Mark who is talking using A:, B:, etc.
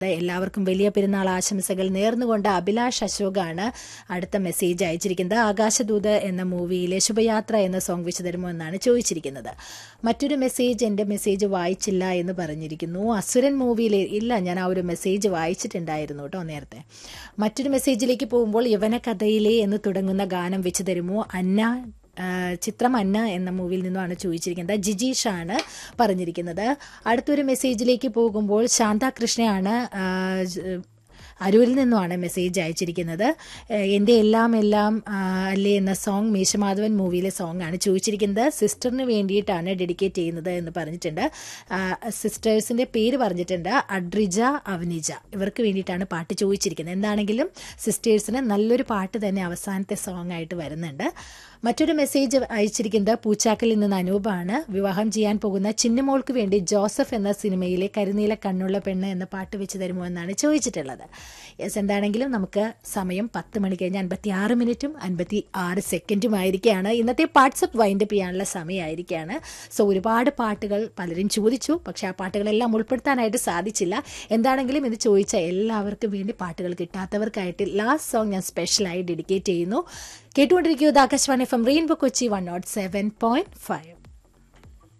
A: എല്ലാവർക്കും വലിയ പെരുന്നാൾ ആശംസകൾ നേർന്നുകൊണ്ട് അഭിലാഷ് അശോകാണ് അടുത്ത മെസ്സേജ് അയച്ചിരിക്കുന്നത് ആകാശദൂത് എന്ന മൂവിയിലെ ശുഭയാത്ര എന്ന സോങ് വെച്ച് തരുമോ എന്നാണ് ചോദിച്ചിരിക്കുന്നത് മറ്റൊരു മെസ്സേജ് എൻ്റെ മെസ്സേജ് വായിച്ചില്ല എന്ന് പറഞ്ഞിരിക്കുന്നു അസുരൻ മൂവിയിലെ ഇല്ല ഞാൻ ആ ഒരു മെസ്സേജ് വായിച്ചിട്ടുണ്ടായിരുന്നു കേട്ടോ നേരത്തെ മറ്റൊരു മെസ്സേജിലേക്ക് പോകുമ്പോൾ യവന കഥയിലെ എന്ന് തുടങ്ങുന്ന ഗാനം വെച്ച് തരുമോ അന്ന ആ, ചിത്രം അന്ന എന്ന മൂവിയിൽ നിന്നുമാണ് ചോദിച്ചിരിക്കുന്നത് ജിജീഷാണ് പറഞ്ഞിരിക്കുന്നത് അടുത്തൊരു മെസ്സേജിലേക്ക് പോകുമ്പോൾ ശാന്താകൃഷ്ണയാണ് ആ, ജ- അരൂരിൽ നിന്നുമാണ് മെസ്സേജ് അയച്ചിരിക്കുന്നത് ഏഹ് എൻ്റെ എല്ലാം എല്ലാം ആ, അല്ലേ എന്ന സോങ് മീശമാധവൻ മൂവിയിലെ സോങ് ആണ് ചോദിച്ചിരിക്കുന്നത് സിസ്റ്ററിന് വേണ്ടിയിട്ടാണ് ഡെഡിക്കേറ്റ് ചെയ്യുന്നത് എന്ന് പറഞ്ഞിട്ടുണ്ട് സിസ്റ്റേഴ്സിൻ്റെ പേര് പറഞ്ഞിട്ടുണ്ട് അഡ്രിജ അവനിജ ഇവർക്ക് വേണ്ടിയിട്ടാണ് പാട്ട് ചോദിച്ചിരിക്കുന്നത് എന്താണെങ്കിലും സിസ്റ്റേഴ്സിന് നല്ലൊരു പാട്ട് തന്നെ അവസാനത്തെ സോങ് ആയിട്ട് വരുന്നുണ്ട് മറ്റൊരു മെസ്സേജ് അയച്ചിരിക്കുന്നത് പൂച്ചാക്കലിൽ നിന്ന് അനൂപാണ് വിവാഹം ചെയ്യാൻ പോകുന്ന ചിന്നമോൾക്ക് വേണ്ടി ജോസഫ് എന്ന സിനിമയിലെ കരിനീല കണ്ണുള്ള പെണ്ണ് എന്ന പാട്ട് വെച്ച് തരുമോ എന്നാണ് ചോദിച്ചിട്ടുള്ളത് യെസ് എന്താണെങ്കിലും നമുക്ക് സമയം പത്ത് മണി കഴിഞ്ഞ് അൻപത്തി ആറ് മിനിറ്റും അൻപത്തി ആറ് സെക്കൻഡും ആയിരിക്കുകയാണ് ഇന്നത്തെ വാട്സപ്പ് വൈൻഡപ്പ് ചെയ്യാനുള്ള സമയമായിരിക്കുകയാണ് സോ ഒരുപാട് പാട്ടുകൾ പലരും ചോദിച്ചു പക്ഷെ ആ പാട്ടുകളെല്ലാം ഉൾപ്പെടുത്താനായിട്ട് സാധിച്ചില്ല എന്താണെങ്കിലും ഇത് ചോദിച്ച എല്ലാവർക്കും വേണ്ടി പാട്ടുകൾ കിട്ടാത്തവർക്കായിട്ട് ലാസ്റ്റ് സോങ് ഞാൻ സ്പെഷ്യലായി ഡെഡിക്കേറ്റ് ചെയ്യുന്നു കേട്ടുകൊണ്ടിരിക്കുന്നത് Akashvani F M rainbow Kochi one nought seven point five